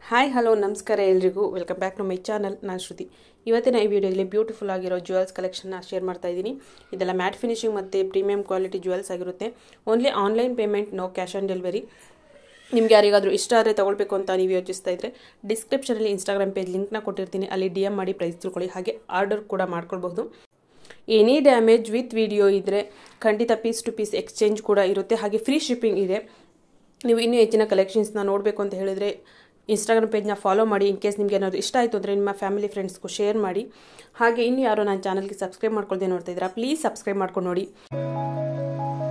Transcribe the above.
hi hello ನಮಸ್ಕಾರ ಎಲ್ರಿಗೂ welcome back to my channel ನಾನು ಶ್ರುತಿ ಇವತ್ತಿನ ಈ ವಿಡಿಯೋದಲ್ಲಿ ಬ್ಯೂಟಿಫುಲ್ ಆಗಿರೋ ಜ್ಯುವೆಲ್ಸ್ ಕಲೆಕ್ಷನ್ನ ಶೇರ್ ಮಾಡ್ತಾ ಇದ್ದೀನಿ ಇದೆಲ್ಲ ಮ್ಯಾಟ್ ಫಿನಿಶಿಂಗ್ ಮತ್ತು ಪ್ರೀಮಿಯಂ ಕ್ವಾಲಿಟಿ ಜ್ಯುವೆಲ್ಸ್ ಆಗಿರುತ್ತೆ only online payment no cash on delivery ನಿಮ್ಗೆ ಯಾರಿಗಾದರೂ ಇಷ್ಟ ಆದರೆ ತೊಗೊಳ್ಬೇಕು ಅಂತ ನೀವು ಯೋಚಿಸ್ತಾ ಇದ್ದರೆ ಡಿಸ್ಕ್ರಿಪ್ಷನಲ್ಲಿ ಇನ್ಸ್ಟಾಗ್ರಾಮ್ ಪೇಜ್ ಲಿಂಕ್ನ ಕೊಟ್ಟಿರ್ತೀನಿ ಅಲ್ಲಿ ಡಿ ಎಮ್ ಮಾಡಿ ಪ್ರೈಸ್ ತಿಳ್ಕೊಳ್ಳಿ ಹಾಗೆ ಆರ್ಡರ್ ಕೂಡ ಮಾಡ್ಕೊಳ್ಬಹುದು ಎನಿ ಡ್ಯಾಮೇಜ್ ವಿತ್ ವಿಡಿಯೋ ಇದ್ದರೆ ಖಂಡಿತ ಪೀಸ್ ಟು ಪೀಸ್ ಎಕ್ಸ್ಚೇಂಜ್ ಕೂಡ ಇರುತ್ತೆ ಹಾಗೆ ಫ್ರೀ ಶಿಪ್ಪಿಂಗ್ ಇದೆ ನೀವು ಇನ್ನೂ ಹೆಚ್ಚಿನ ಕಲೆಕ್ಷನ್ಸ್ನ ನೋಡಬೇಕು ಅಂತ ಹೇಳಿದರೆ ಇನ್ಸ್ಟಾಗ್ರಾಮ್ ಪೇಜ್ನ ಫಾಲೋ ಮಾಡಿ ಇನ್ ಕೇಸ್ ನಿಮ್ಗೆ ಏನಾದರೂ ಇಷ್ಟ ಆಯಿತು ಅಂದರೆ ನಿಮ್ಮ ಫ್ಯಾಮಿಲಿ ಫ್ರೆಂಡ್ಸ್ಗೂ ಶೇರ್ ಮಾಡಿ ಹಾಗೆ ಇನ್ನು ಯಾರೋ ನನ್ನ ಚಾನಲ್ಗೆ ಸಬ್ಸ್ಕ್ರೈಬ್ ಮಾಡ್ಕೊಳ್ದೆ ನೋಡ್ತಾ ಇದ್ದೀರಾ ಪ್ಲೀಸ್ ಸಬ್ಸ್ಕ್ರೈಬ್ ಮಾಡ್ಕೊಂಡು ನೋಡಿ